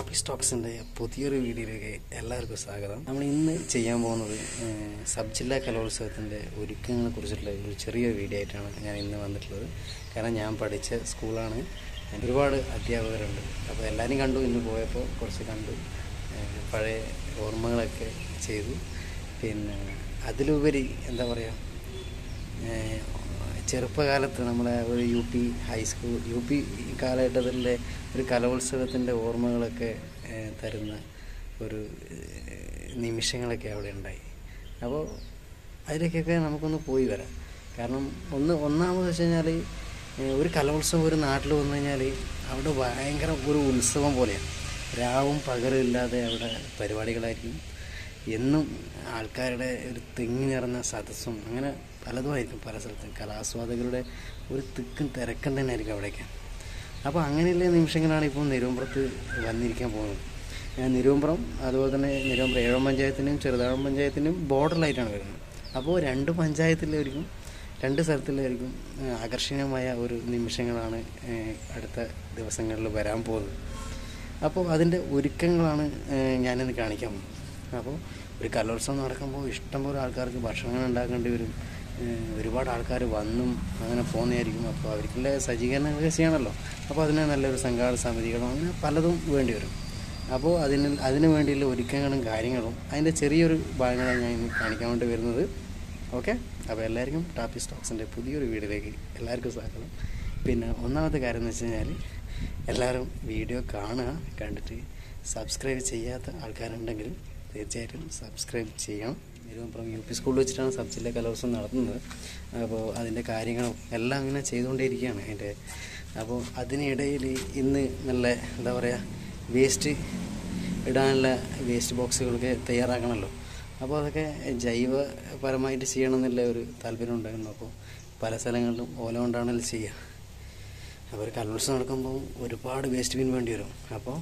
ടാപ്പി സ്റ്റോക്സിൻ്റെ പുതിയൊരു വീഡിയോയിലേക്ക് എല്ലാവർക്കും സ്വാഗതം നമ്മൾ ഇന്ന് ചെയ്യാൻ പോകുന്നത് ഏഹ്, സബ് ജില്ലാ കലോത്സവത്തിൻ്റെ ഒരുക്കങ്ങളെ കുറിച്ചിട്ടുള്ള ഒരു ചെറിയ വീഡിയോ ആയിട്ടാണ് ഞാൻ ഇന്ന് വന്നിട്ടുള്ളത് കാരണം ഞാൻ പഠിച്ച സ്കൂളാണ് ഒരുപാട് അധ്യാപകരുണ്ട് അപ്പോൾ എല്ലാവരും കണ്ടു ഇന്ന് പോയപ്പോൾ കുറച്ച് കണ്ടു ഏഹ്, പഴയ ഓർമ്മകളൊക്കെ ചെയ്തു പിന്നെ അതിലുപരി എന്താ പറയുക ഏഹ് ചെറുപ്പകാലത്ത് നമ്മളെ ഒരു U P high school U P കാലഘട്ടത്തിലെ ഒരു കലോത്സവത്തിൻ്റെ ഓർമ്മകളൊക്കെ ഏഹ് തരുന്ന ഒരു ഏഹ് നിമിഷങ്ങളൊക്കെ അവിടെ ഉണ്ടായി അപ്പോൾ അതിലേക്കൊക്കെ നമുക്കൊന്ന് പോയി വരാം കാരണം ഒന്ന് ഒന്നാമത് വെച്ച് കഴിഞ്ഞാൽ ഒരു കലോത്സവം ഒരു നാട്ടിൽ വന്നു കഴിഞ്ഞാൽ അവിടെ ഭയങ്കര ഒരു ഉത്സവം പോലെയാണ് രാവും പകലും ഇല്ലാതെ അവിടെ പരിപാടികളായിരിക്കും എന്നും ആൾക്കാരുടെ ഒരു തിങ്ങി നിറഞ്ഞ സദസ്സും അങ്ങനെ പലതുമായിരിക്കും പല സ്ഥലത്തും കലാസ്വാദകരുടെ ഒരു തിക്കും തിരക്കം തന്നെ ആയിരിക്കും അവിടേക്ക് അപ്പോൾ അങ്ങനെയുള്ള നിമിഷങ്ങളാണ് ഇപ്പോൾ നിരുമ്പുറത്ത് വന്നിരിക്കാൻ പോകുന്നത് ഞാൻ നിരുമ്പുറം അതുപോലെ തന്നെ നിരുമ്പുറം ഏഴം പഞ്ചായത്തിനും ചെറുതാഴം പഞ്ചായത്തിനും ബോർഡറിലായിട്ടാണ് വരുന്നത് അപ്പോൾ രണ്ട് പഞ്ചായത്തിലായിരിക്കും രണ്ട് സ്ഥലത്തിലായിരിക്കും ഏഹ്, ആകർഷണീയമായ ഒരു നിമിഷങ്ങളാണ് ഏഹ്, അടുത്ത ദിവസങ്ങളിൽ വരാൻ പോകുന്നത് അപ്പോൾ അതിൻ്റെ ഒരുക്കങ്ങളാണ് ഏഹ്, ഞാനിന്ന് കാണിക്കാൻ പോകുന്നത് അപ്പോൾ ഒരു കലോത്സവം നടക്കുമ്പോൾ ഇഷ്ടംപോലെ ആൾക്കാർക്ക് ഭക്ഷണങ്ങൾ ഉണ്ടാക്കേണ്ടി വരും ഏഹ്, ഒരുപാട് ആൾക്കാർ വന്നും അങ്ങനെ പോകുന്നതായിരിക്കും അപ്പോൾ അവർക്കുള്ള സജ്ജീകരണങ്ങളൊക്കെ ചെയ്യണമല്ലോ അപ്പോൾ അതിന് നല്ലൊരു സംഘാടന സമിതികളും അങ്ങനെ പലതും വേണ്ടി വരും അപ്പോൾ അതിന് അതിന് വേണ്ടിയുള്ള ഒരുക്കങ്ങളും കാര്യങ്ങളും അതിൻ്റെ ചെറിയൊരു ഭാഗങ്ങളാണ് ഞാൻ ഇന്ന് കാണിക്കാൻ വേണ്ടി വരുന്നത് ഓക്കെ അപ്പോൾ എല്ലാവർക്കും ടാപ്പി സ്റ്റോക്സിൻ്റെ പുതിയൊരു വീഡിയോയിലേക്ക് എല്ലാവർക്കും സ്വാഗതം പിന്നെ ഒന്നാമത്തെ കാര്യം എന്ന് വെച്ച് കഴിഞ്ഞാൽ എല്ലാവരും വീഡിയോ കാണുക കണ്ടിട്ട് സബ്സ്ക്രൈബ് ചെയ്യാത്ത ആൾക്കാരുണ്ടെങ്കിൽ തീർച്ചയായിട്ടും സബ്സ്ക്രൈബ് ചെയ്യണം തിരുവനന്തപുരം യു പി സ്കൂളിൽ വെച്ചിട്ടാണ് സബ് ജില്ലാ കലോത്സവം നടത്തുന്നത് അപ്പോൾ അതിൻ്റെ കാര്യങ്ങളും എല്ലാം അങ്ങനെ ചെയ്തുകൊണ്ടേയിരിക്കുകയാണ് അതിൻ്റെ അപ്പോൾ അതിനിടയിൽ ഇന്ന് നല്ല എന്താ പറയുക വേസ്റ്റ് ഇടാനുള്ള വേസ്റ്റ് ബോക്സുകളൊക്കെ തയ്യാറാക്കണമല്ലോ അപ്പോൾ അതൊക്കെ ജൈവപരമായിട്ട് ചെയ്യണമെന്നുള്ള ഒരു താല്പര്യം ഉണ്ടായിരുന്നു അപ്പോൾ പല സ്ഥലങ്ങളിലും ഓല കൊണ്ടാണല്ലോ ചെയ്യുക അപ്പോൾ ഒരു കലോത്സവം നടക്കുമ്പോൾ ഒരുപാട് വേസ്റ്റ് ബിൻ വേണ്ടി വരും അപ്പോൾ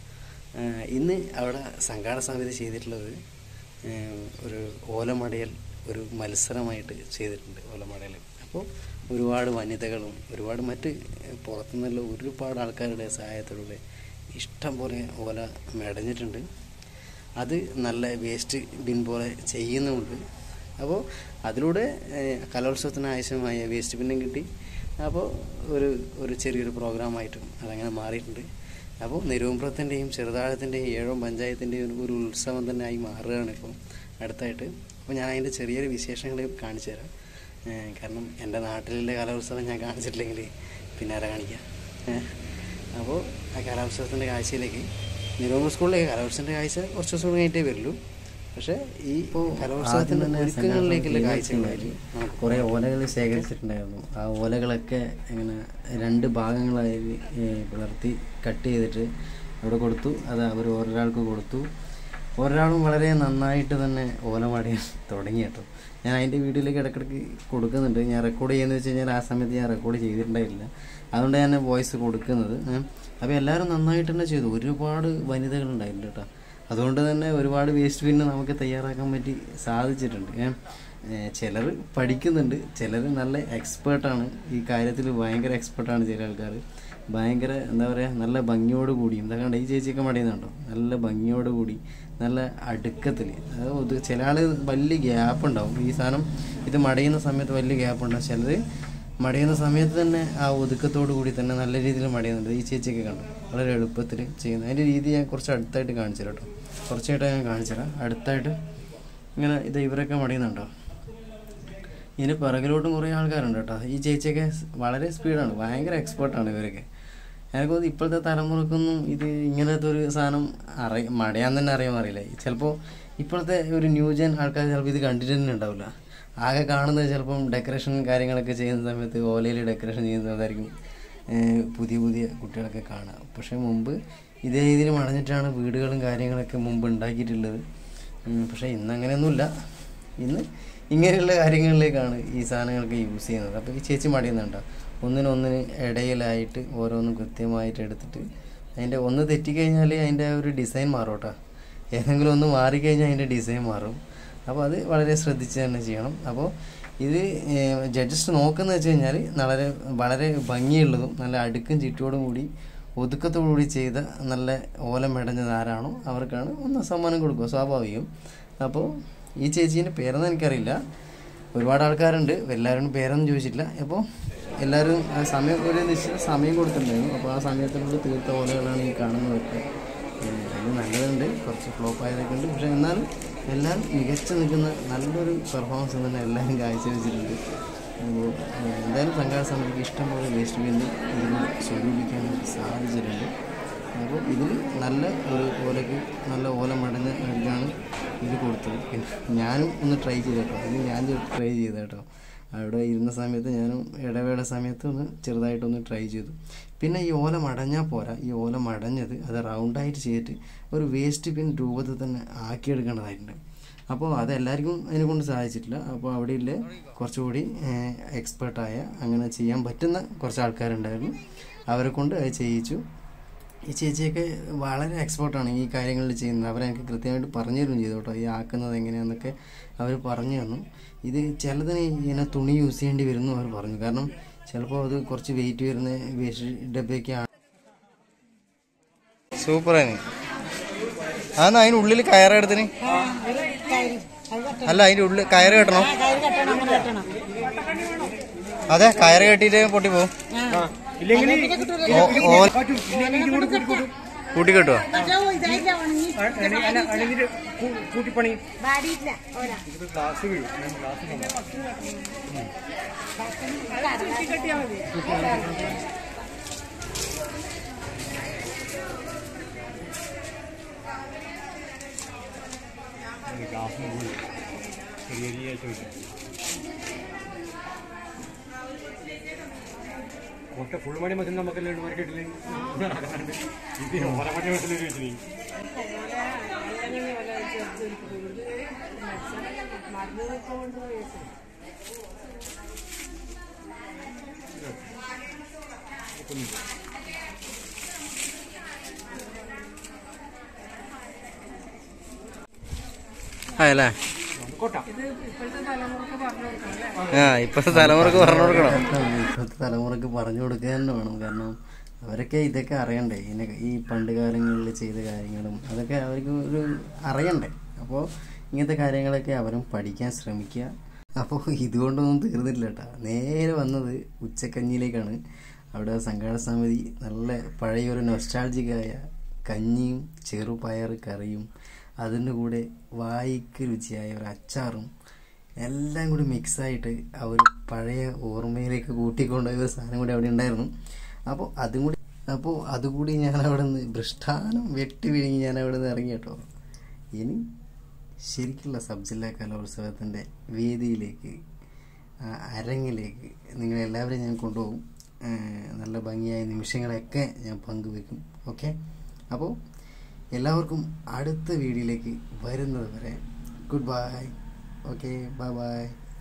ആഹ് ഇന്ന് അവിടെ സംഘാടന സമിതി ചെയ്തിട്ടുള്ളത് ആഹ് ഒരു ഓലമടയൽ ഒരു മത്സരമായിട്ട് ചെയ്തിട്ടുണ്ട് ഓലമടയൽ അപ്പോൾ ഒരുപാട് വനിതകളും ഒരുപാട് മറ്റ് പുറത്തുനിന്നുള്ള ഒരുപാട് ആൾക്കാരുടെ സഹായത്തോടെ ഇഷ്ടം പോലെ ഓല മെടഞ്ഞിട്ടുണ്ട് അത് നല്ല വേസ്റ്റ് ബിൻ പോലെ ചെയ്യുന്നുമുണ്ട് അപ്പോൾ അതിലൂടെ ഏഹ്, കലോത്സവത്തിന് ആവശ്യമായ വേസ്റ്റ് ബിന്നും കിട്ടി അപ്പോൾ ഒരു ഒരു ചെറിയൊരു പ്രോഗ്രാമായിട്ടും അതങ്ങനെ മാറിയിട്ടുണ്ട് അപ്പോൾ നെരുമ്പ്രത്തിൻ്റെയും ചെറുതാഴത്തിൻ്റെയും ഏഴോ പഞ്ചായത്തിൻ്റെയും ഒരു- ഒരു ഉത്സവം തന്നെ ആയി മാറുകയാണ് ഇപ്പോൾ അടുത്തായിട്ട് അപ്പോൾ ഞാൻ അതിൻ്റെ ചെറിയൊരു വിശേഷങ്ങൾ കാണിച്ചു തരാം ഏഹ്, കാരണം എൻ്റെ നാട്ടിലെ കലോത്സവം ഞാൻ കാണിച്ചിട്ടില്ലെങ്കിൽ പിന്നെ ആരാ കാണിക്കാം ഏഹ് അപ്പോൾ ആ കലോത്സവത്തിൻ്റെ കാഴ്ചയിലേക്ക് നിരോധ സ്കൂളിലേക്ക് കലോത്സവത്തിൻ്റെ കാഴ്ച കുറച്ച് ദിവസം കൂടി കഴിഞ്ഞിട്ടേ വരുള്ളൂ പക്ഷേ ഈ കലോത്സവത്തിൻ്റെ ഒരുക്കങ്ങളിലേക്കുള്ള കാഴ്ചകളായിട്ട് നമുക്ക് കുറേ ഓലകൾ ശേഖരിച്ചിട്ടുണ്ടായിരുന്നു ആ ഓലകളൊക്കെ ഇങ്ങനെ രണ്ട് ഭാഗങ്ങളായി ഏ, പിളർത്തി കട്ട് ചെയ്തിട്ട് അവിടെ കൊടുത്തു അത് അവർ ഒരാൾക്ക് കൊടുത്തു ഒരാളും വളരെ നന്നായിട്ട് തന്നെ ഓല പാടിയാൻ തുടങ്ങി കേട്ടോ ഞാൻ അതിൻ്റെ വീഡിയോയിലേക്ക് ഇടയ്ക്കിടയ്ക്ക് കൊടുക്കുന്നുണ്ട് ഞാൻ റെക്കോർഡ് ചെയ്യുന്നത് വെച്ച് കഴിഞ്ഞാൽ ആ സമയത്ത് ഞാൻ റെക്കോർഡ് ചെയ്തിട്ടുണ്ടായില്ല അതുകൊണ്ട് ഞാൻ വോയിസ് കൊടുക്കുന്നത് അപ്പോൾ എല്ലാവരും നന്നായിട്ട് തന്നെ ചെയ്തു ഒരുപാട് വനിതകളുണ്ടായിട്ടുണ്ട് കേട്ടോ അതുകൊണ്ട് തന്നെ ഒരുപാട് വേസ്റ്റ് ബിന്ന് നമുക്ക് തയ്യാറാക്കാൻ പറ്റി സാധിച്ചിട്ടുണ്ട് ചിലർ പഠിക്കുന്നുണ്ട് ചിലർ നല്ല എക്സ്പേർട്ടാണ് ഈ കാര്യത്തിൽ ഭയങ്കര എക്സ്പേർട്ടാണ് ചില ആൾക്കാർ ഭയങ്കര എന്താ പറയുക നല്ല ഭംഗിയോട് കൂടി എന്താ കണ്ട ഈ ചേച്ചിയൊക്കെ മടിയുന്നുണ്ടോ നല്ല ഭംഗിയോട് കൂടി നല്ല അടുക്കത്തിൽ അതായത് ചില ആൾ വലിയ ഗ്യാപ്പ് ഉണ്ടാവും ഈ സാധനം ഇത് മടയുന്ന സമയത്ത് വലിയ ഗ്യാപ്പ് ഉണ്ടാവും ചിലർ മടയുന്ന സമയത്ത് തന്നെ ആ ഒതുക്കത്തോടു കൂടി തന്നെ നല്ല രീതിയിൽ മടയുന്നുണ്ട് ഈ ചേച്ചിയൊക്കെ കണ്ടു വളരെ എളുപ്പത്തിൽ ചെയ്യുന്നത് അതിൻ്റെ രീതി ഞാൻ കുറച്ച് അടുത്തായിട്ട് കാണിച്ചു തരാം കേട്ടോ കുറച്ചായിട്ട് ഞാൻ കാണിച്ചു തരാം അടുത്തായിട്ട് ഇങ്ങനെ ഇത് ഇവരൊക്കെ മടയുന്നുണ്ടോ ഇതിന് പിറകിലോട്ടും കുറേ ആൾക്കാരുണ്ട് കേട്ടോ ഈ ചേച്ചിയൊക്കെ സ് വളരെ സ്പീഡാണ് ഭയങ്കര എക്സ്പേർട്ടാണ് ഇവരൊക്കെ എനിക്ക് തോന്നുന്നു ഇപ്പോഴത്തെ തലമുറക്കൊന്നും ഇത് ഇങ്ങനത്തെ ഒരു സാധനം അറിയ മടയാൻ തന്നെ അറിയാൻ അറിയില്ല ചിലപ്പോൾ ഇപ്പോഴത്തെ ഒരു ന്യൂജൻ ആൾക്കാർ ചിലപ്പോൾ ഇത് കണ്ടിട്ട് തന്നെ ഉണ്ടാവില്ല ആകെ കാണുന്നത് ചിലപ്പം ഡെക്കറേഷൻ കാര്യങ്ങളൊക്കെ ചെയ്യുന്ന സമയത്ത് ഓലയിൽ ഡെക്കറേഷൻ ചെയ്യുന്നതായിരിക്കും ഏഹ് പുതിയ പുതിയ കുട്ടികളൊക്കെ കാണുക പക്ഷേ മുമ്പ് ഇതേ രീതിയിൽ മടഞ്ഞിട്ടാണ് വീടുകളും കാര്യങ്ങളൊക്കെ മുമ്പ് ഉണ്ടാക്കിയിട്ടുള്ളത് ഉം, പക്ഷേ ഇന്ന് അങ്ങനെയൊന്നുമില്ല ഇന്ന് ഇങ്ങനെയുള്ള കാര്യങ്ങളിലേക്കാണ് ഈ സാധനങ്ങളൊക്കെ യൂസ് ചെയ്യുന്നത് അപ്പോൾ ഈ ചേച്ചി മടിയുന്നുണ്ടോ ഒന്നിനൊന്നിന് ഇടയിലായിട്ട് ഓരോന്നും കൃത്യമായിട്ട് എടുത്തിട്ട് അതിൻ്റെ ഒന്ന് തെറ്റിക്കഴിഞ്ഞാൽ അതിൻ്റെ ആ ഒരു ഡിസൈൻ മാറും കേട്ടോ ഏതെങ്കിലും ഒന്ന് മാറിക്കഴിഞ്ഞാൽ അതിൻ്റെ ഡിസൈൻ മാറും അപ്പോൾ അത് വളരെ ശ്രദ്ധിച്ച് തന്നെ ചെയ്യണം അപ്പോൾ ഇത് ജഡ്ജസ് നോക്കുന്നത് വെച്ച് കഴിഞ്ഞാൽ വളരെ വളരെ ഭംഗിയുള്ളതും നല്ല അടുക്കും ചുറ്റോടും കൂടി ഒതുക്കത്തോടുകൂടി ചെയ്ത നല്ല ഓല മെടഞ്ഞത് ആരാണോ അവർക്കാണ് ഒന്നാം സമ്മാനം കൊടുക്കുക സ്വാഭാവികം അപ്പോൾ ഈ ചേച്ചീൻ്റെ പേരൊന്നും എനിക്കറിയില്ല ഒരുപാട് ആൾക്കാരുണ്ട് എല്ലാവരും പേരൊന്നും ചോദിച്ചിട്ടില്ല അപ്പോൾ എല്ലാവരും ആ സമയം ഒരു നിശ്ചിത സമയം കൊടുത്തിട്ടുണ്ടായിരുന്നു അപ്പോൾ ആ സമയത്തിനുള്ളിൽ തീർത്ത ഓലകളാണ് ഈ കാണുന്നതൊക്കെ ഉം, അതിൽ നല്ലതുണ്ട് കുറച്ച് ഫ്ലോപ്പ് ആയതൊക്കെ ഉണ്ട് പക്ഷേ എന്നാലും എല്ലാം മികച്ചു നിൽക്കുന്ന നല്ലൊരു പെർഫോമൻസ് തന്നെ എല്ലാവരും കാഴ്ചവെച്ചിട്ടുണ്ട് അപ്പോൾ ഏഹ്, എന്തായാലും സംഘാടന സമിതിക്ക് ഇഷ്ടംപോലെ വേസ്റ്റ് ബിന്ന് ഇതിന് സ്വരൂപിക്കാൻ സാധിച്ചിട്ടുണ്ട് അപ്പോൾ ഇതിൽ നല്ല ഒരു ഓലയ്ക്ക് നല്ല ഓല മടഞ്ഞ ഇതാണ് ഇത് കൊടുത്തത് പിന്നെ ഞാനും ഒന്ന് ട്രൈ ചെയ്ത് കേട്ടോ ഇത് ഞാൻ ട്രൈ ചെയ്ത് കേട്ടോ അവിടെ ഇരുന്ന സമയത്ത് ഞാനും ഇടവേള സമയത്ത് ഒന്ന് ചെറുതായിട്ടൊന്ന് ട്രൈ ചെയ്തു പിന്നെ ഈ ഓല മടഞ്ഞാൽ പോരാ ഈ ഓല മടഞ്ഞത് അത് റൗണ്ടായിട്ട് ചെയ്തിട്ട് ഒരു വേസ്റ്റ് ബിൻ രൂപത്തിൽ തന്നെ ആക്കിയെടുക്കേണ്ടതായിട്ടുണ്ട് അപ്പോൾ അതെല്ലാവർക്കും അതിനെ കൊണ്ട് സാധിച്ചിട്ടില്ല അപ്പോൾ അവിടെയുള്ള കുറച്ചുകൂടി എക്സ്പേർട്ടായ അങ്ങനെ ചെയ്യാൻ പറ്റുന്ന കുറച്ച് ആൾക്കാരുണ്ടായിരുന്നു അവരെ കൊണ്ട് അത് ചെയ്യിച്ചു ഈ ചേച്ചിയൊക്കെ വളരെ എക്സ്പേർട്ടാണ് ഈ കാര്യങ്ങളിൽ ചെയ്യുന്നത് അവരെനിക്ക് കൃത്യമായിട്ട് പറഞ്ഞു തരുകയും ചെയ്തു കേട്ടോ ഈ ആക്കുന്നത് എങ്ങനെയാണെന്നൊക്കെ അവർ പറഞ്ഞു തന്നു ഇത് ചിലതിന് ഇങ്ങനെ തുണി യൂസ് ചെയ്യേണ്ടി വരുന്നു അവർ പറഞ്ഞു കാരണം ചിലപ്പോൾ അത് കുറച്ച് വെയിറ്റ് വരുന്ന വേസ്റ്റ് ഡബ്ബയൊക്കെ ആണ് സൂപ്പറാണ് അതെന്നാ അതിൻ്റെ ഉള്ളിൽ കയറെടുത്തിന് അല്ല അതിൻ്റെ ഉള്ളിൽ കയറ് കെട്ടണം അതെ കയറ് കെട്ടിയിട്ട് പൊട്ടി പോകും കൂട്ടി കെട്ടുവോ കൂട്ടിപ്പണി കൊട്ട ഫുൾ മണി മതി നമുക്കെല്ലാം മാർക്കറ്റിൽ ഇത് ഓലമണി മതി വെച്ചു അതല്ലേ കൊട്ട ആ ഇപ്പോഴത്തെ തലമുറക്ക് പറഞ്ഞു കൊടുക്കണം ഇപ്പോഴത്തെ തലമുറക്ക് പറഞ്ഞു കൊടുക്കുക തന്നെ വേണം കാരണം അവരൊക്കെ ഇതൊക്കെ അറിയണ്ടേ ഇതിനെ ഈ പണ്ട് കാലങ്ങളിൽ ചെയ്ത കാര്യങ്ങളും അതൊക്കെ അവർക്ക് ഒരു അറിയണ്ടേ അപ്പോൾ ഇങ്ങനത്തെ കാര്യങ്ങളൊക്കെ അവരും പഠിക്കാൻ ശ്രമിക്കുക അപ്പോൾ ഇതുകൊണ്ടൊന്നും തീർന്നില്ല കേട്ടോ നേരെ വന്നത് ഉച്ചക്കഞ്ഞിയിലേക്കാണ് അവിടെ സംഘാടന സമിതി നല്ല പഴയൊരു നൊസ്റ്റാൾജിക്കായ കഞ്ഞിയും ചെറുപയർ കറിയും അതിൻ്റെ കൂടെ വായിക്ക് രുചിയായ ഒരു അച്ചാറും എല്ലാം കൂടി മിക്സായിട്ട് ആ ഒരു പഴയ ഓർമ്മയിലേക്ക് കൂട്ടിക്കൊണ്ടുപോയ ഒരു സാധനം കൂടി അവിടെ ഉണ്ടായിരുന്നു അപ്പോൾ അതും കൂടി അപ്പോൾ അതുകൂടി ഞാൻ അവിടെ നിന്ന് ഭ്രഷ്ടാനം വെട്ടി വിഴുങ്ങി ഞാൻ അവിടെ നിന്ന് ഇറങ്ങി കേട്ടോ ഇനി ശരിക്കുള്ള സബ് ജില്ലാ കലോത്സവത്തിൻ്റെ വേദിയിലേക്ക് ആ അരങ്ങിലേക്ക് നിങ്ങളെല്ലാവരെയും ഞാൻ കൊണ്ടുപോകും ആ, നല്ല ഭംഗിയായ നിമിഷങ്ങളൊക്കെ ഞാൻ പങ്കുവെക്കും ഓക്കെ അപ്പോൾ എല്ലാവർക്കും അടുത്ത വീഡിയോയിലേക്ക് വരുന്നത് വരെ good bye okay bye by